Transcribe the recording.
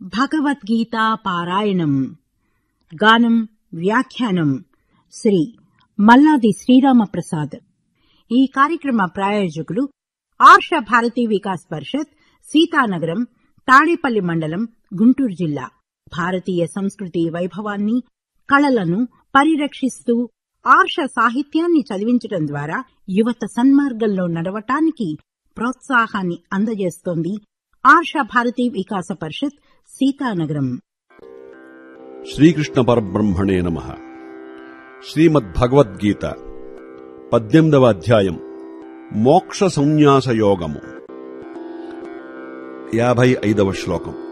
భగవద్గీతా పారాయణం గానం వ్యాఖ్యానం శ్రీ మల్లాది శ్రీరామప్రసాద్ ఈ కార్యక్రమ ప్రాయోజకులు ఆర్ష భారతీ వికాస్ పరిషత్ సీతానగరం తాడేపల్లి మండలం గుంటూరు జిల్లా భారతీయ సంస్కృతి వైభవాన్ని కళలను పరిరక్షిస్తూ ఆర్ష సాహిత్యాన్ని చదివించడం ద్వారా యువత సన్మార్గంలో నడవటానికి ప్రోత్సాహాన్ని అందజేస్తోంది ఆర్ష భారతీ వికాస పరిషత్ సీతానగరం శ్రీకృష్ణ పరబ్రహ్మణే నమ శ్రీమద్భగవద్గీత పద్దెనిమిదవ అధ్యాయం మోక్ష సంన్యాస యోగము యాభై ఐదవ శ్లోకం